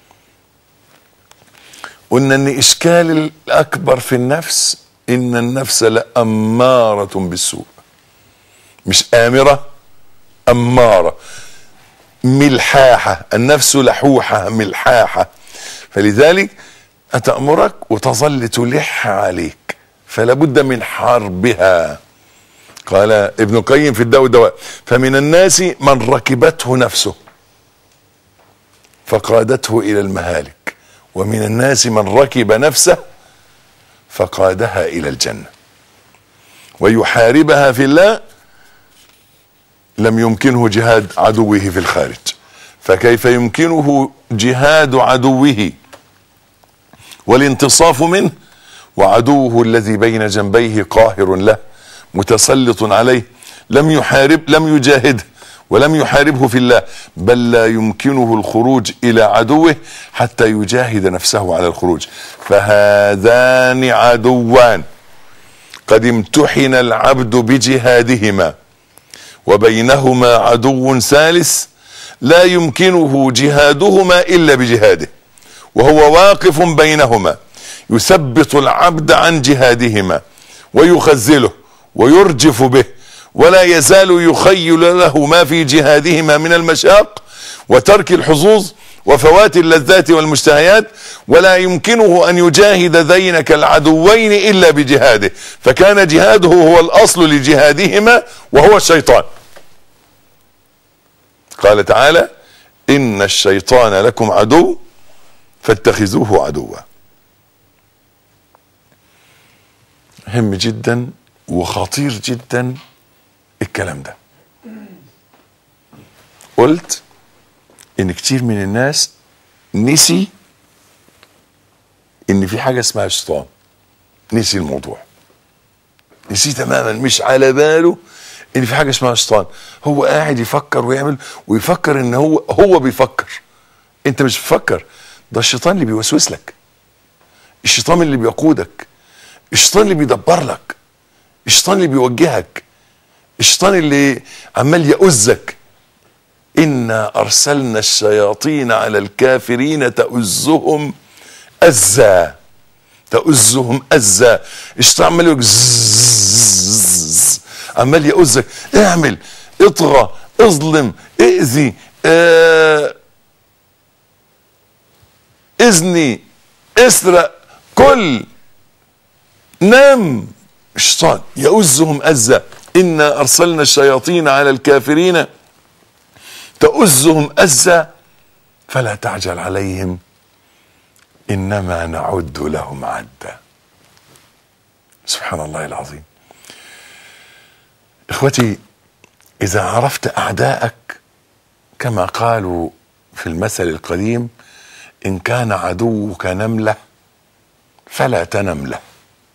قلنا ان اشكال الاكبر في النفس ان النفس لاماره بالسوء مش امره اماره ملحاحه النفس لحوحه ملحاحه فلذلك اتامرك وتظل تلح عليك فلا بد من حربها قال ابن القيم في الدواء والدواء فمن الناس من ركبته نفسه فقادته الى المهالك ومن الناس من ركب نفسه فقادها الى الجنه ويحاربها في الله لم يمكنه جهاد عدوه في الخارج فكيف يمكنه جهاد عدوه والانتصاف منه وعدوه الذي بين جنبيه قاهر له متسلط عليه لم يحارب لم يجاهده ولم يحاربه في الله بل لا يمكنه الخروج الى عدوه حتى يجاهد نفسه على الخروج فهذان عدوان قد امتحن العبد بجهادهما وبينهما عدو ثالث لا يمكنه جهادهما الا بجهاده وهو واقف بينهما يثبت العبد عن جهادهما ويخزله ويرجف به ولا يزال يخيل له ما في جهادهما من المشاق وترك الحظوظ وفوات اللذات والمشتهيات ولا يمكنه ان يجاهد ذينك العدوين الا بجهاده فكان جهاده هو الاصل لجهادهما وهو الشيطان قال تعالى ان الشيطان لكم عدو فاتخذوه عدوا مهم جدا وخطير جدا الكلام ده قلت ان كتير من الناس نسي ان في حاجه اسمها شيطان نسي الموضوع نسي تماما مش على باله ان في حاجه اسمها شيطان هو قاعد يفكر ويعمل ويفكر ان هو هو بيفكر انت مش بتفكر ده الشيطان اللي بيوسوس لك الشيطان اللي بيقودك الشيطان اللي بيدبر لك الشيطان اللي بيوجهك الشيطان اللي عمال يؤزك إنا أرسلنا الشياطين على الكافرين تؤزهم أزا تؤزهم أزا الشيطان عمال يقول زززز، عمال يؤزك اعمل اطغى اظلم اذي اه اذني اسرق كل نام الشيطان يؤزهم أزا إنا أرسلنا الشياطين على الكافرين تؤزهم أزا فلا تعجل عليهم إنما نعد لهم عدا سبحان الله العظيم إخوتي إذا عرفت أعداءك كما قالوا في المثل القديم إن كان عدوك نملة فلا تنم له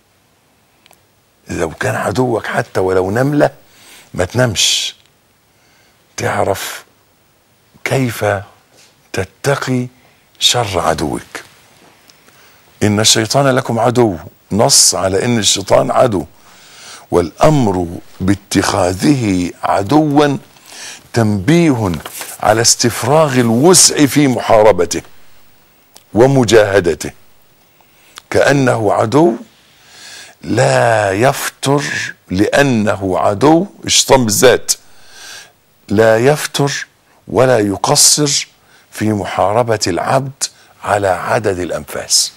لو كان عدوك حتى ولو نملة ما تنامش تعرف كيف تتقي شر عدوك ان الشيطان لكم عدو نص على ان الشيطان عدو والامر باتخاذه عدوا تنبيه على استفراغ الوسع في محاربته ومجاهدته كانه عدو لا يفتر لانه عدو الشيطان بالذات لا يفتر ولا يقصر في محاربه العبد على عدد الانفاس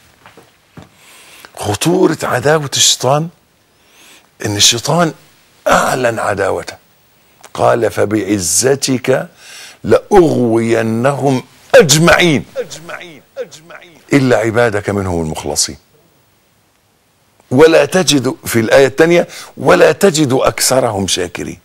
خطوره عداوه الشيطان ان الشيطان اعلن عداوته قال فبعزتك لاغوينهم اجمعين اجمعين اجمعين الا عبادك منهم المخلصين ولا تجد في الآية الثانية ولا تجد أكثرهم شاكرين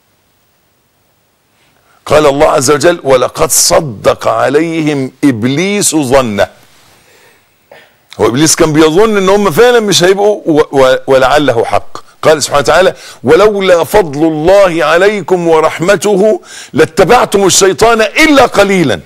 قال الله عز وجل ولقد صدق عليهم إبليس ظنه هو إبليس كان بيظن إن هم فعلا مش هيبقوا و- و- ولعله حق قال سبحانه وتعالى ولولا فضل الله عليكم ورحمته لاتبعتم الشيطان إلا قليلا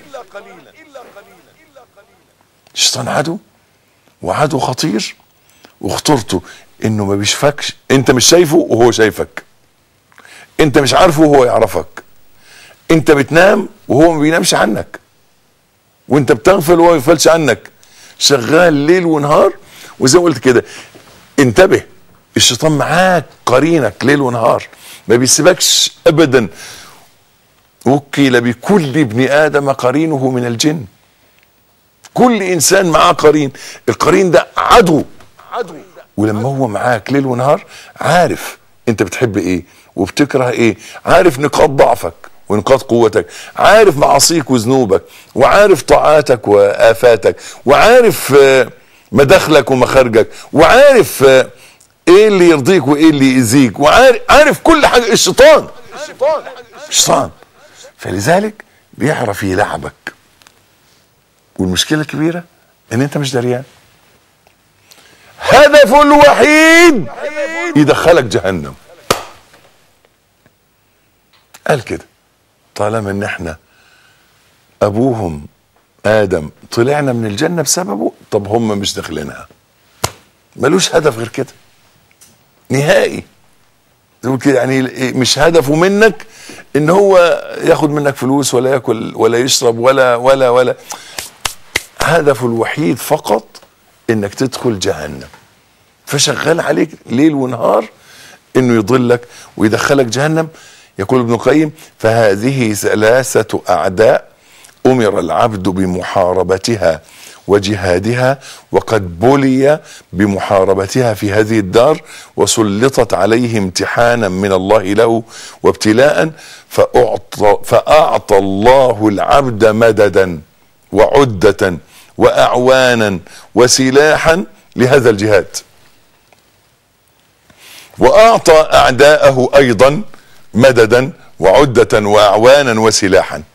الشيطان عدو وعدو خطير وخطورته انه ما بيشوفكش انت مش شايفه وهو شايفك انت مش عارفه وهو يعرفك انت بتنام وهو ما بينامش عنك وانت بتغفل وهو ما يغفلش عنك شغال ليل ونهار وزي ما قلت كده انتبه الشيطان معاك قرينك ليل ونهار ما بيسيبكش ابدا وكل بكل ابن ادم قرينه من الجن كل انسان معاه قرين القرين ده عدو عدو ولما هو معاك ليل ونهار عارف انت بتحب ايه وبتكره ايه عارف نقاط ضعفك ونقاط قوتك عارف معاصيك وذنوبك وعارف طاعاتك وافاتك وعارف آه، مداخلك ومخارجك وعارف آه، ايه اللي يرضيك وايه اللي يأذيك وعارف عارف كل حاجه الشيطان الشيطان فلذلك بيعرف يلعبك والمشكله الكبيره ان انت مش دريان هدفه الوحيد يدخلك جهنم قال كده طالما ان احنا ابوهم ادم طلعنا من الجنه بسببه طب هم مش داخلينها ملوش هدف غير كده نهائي تقول كده يعني مش هدفه منك ان هو ياخد منك فلوس ولا ياكل ولا يشرب ولا ولا ولا هدفه الوحيد فقط انك تدخل جهنم فشغال عليك ليل ونهار انه يضلك ويدخلك جهنم يقول ابن القيم فهذه ثلاثة اعداء امر العبد بمحاربتها وجهادها وقد بلي بمحاربتها في هذه الدار وسلطت عليه امتحانا من الله له وابتلاء فأعطى, فأعطى الله العبد مددا وعدة وأعوانا وسلاحا لهذا الجهاد وأعطى أعداءه أيضا مددا وعدة وأعوانا وسلاحا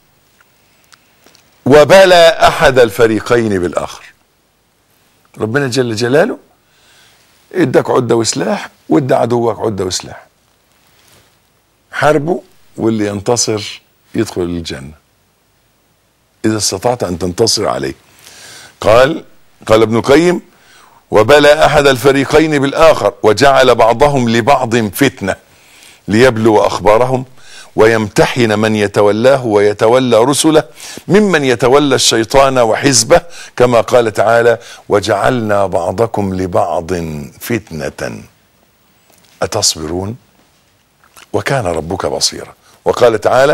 وبلى احد الفريقين بالاخر ربنا جل جلاله اداك عده وسلاح وادى عدوك عده وسلاح حاربه واللي ينتصر يدخل الجنه اذا استطعت ان تنتصر عليه قال قال ابن القيم وبلى احد الفريقين بالاخر وجعل بعضهم لبعض فتنه ليبلو اخبارهم ويمتحن من يتولاه ويتولى رسله ممن يتولى الشيطان وحزبه كما قال تعالى وجعلنا بعضكم لبعض فتنه اتصبرون وكان ربك بصيرا وقال تعالى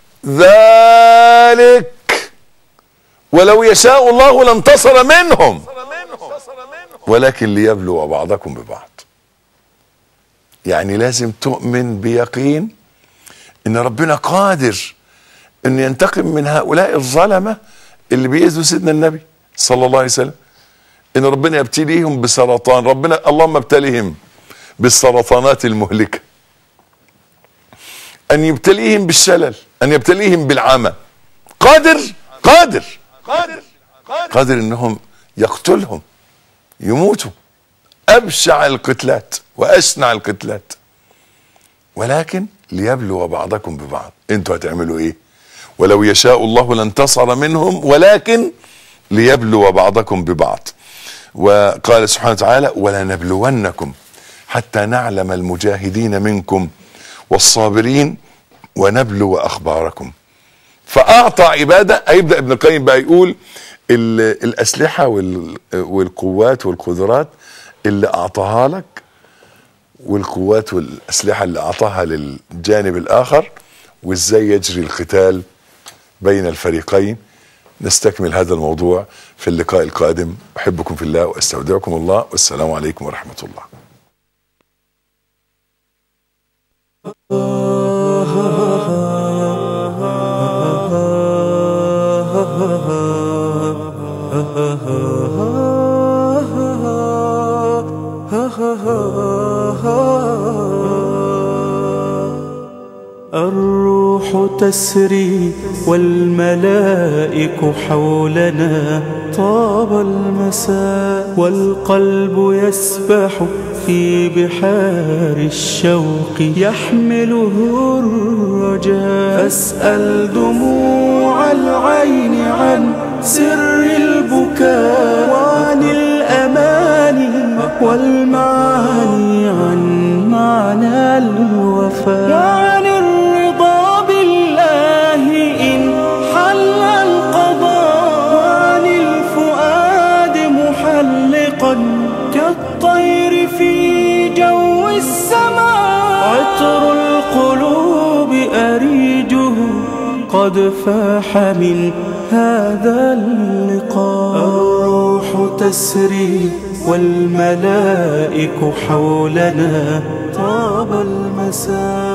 ذلك ولو يشاء الله لانتصر منهم ولكن ليبلو بعضكم ببعض يعني لازم تؤمن بيقين ان ربنا قادر ان ينتقم من هؤلاء الظلمه اللي بيأذوا سيدنا النبي صلى الله عليه وسلم ان ربنا يبتليهم بسرطان ربنا اللهم ابتليهم بالسرطانات المهلكه ان يبتليهم بالشلل ان يبتليهم بالعمى قادر قادر قادر قادر انهم يقتلهم يموتوا ابشع القتلات واشنع القتلات ولكن ليبلو بعضكم ببعض انتوا هتعملوا ايه ولو يشاء الله لانتصر منهم ولكن ليبلو بعضكم ببعض وقال سبحانه وتعالى ولنبلونكم حتى نعلم المجاهدين منكم والصابرين ونبلو اخباركم فاعطى عباده هيبدا ابن القيم بقى يقول ال- الاسلحه وال- والقوات والقدرات اللي اعطاها لك والقوات والاسلحه اللي اعطاها للجانب الاخر وازاي يجري القتال بين الفريقين نستكمل هذا الموضوع في اللقاء القادم احبكم في الله واستودعكم الله والسلام عليكم ورحمه الله الروح تسري والملائك حولنا طاب المساء والقلب يسبح في بحار الشوق يحمله الرجاء فاسأل دموع العين عن سر البكاء وعن الأماني والمعاني عن معنى الوفاء وعن الرضا بالله إن حل القضاء وعن الفؤاد محلقا كالطير في جو السماء عطر القلوب أريجه قد فاح من هذا اللقاء الروح تسري والملائك حولنا طاب المساء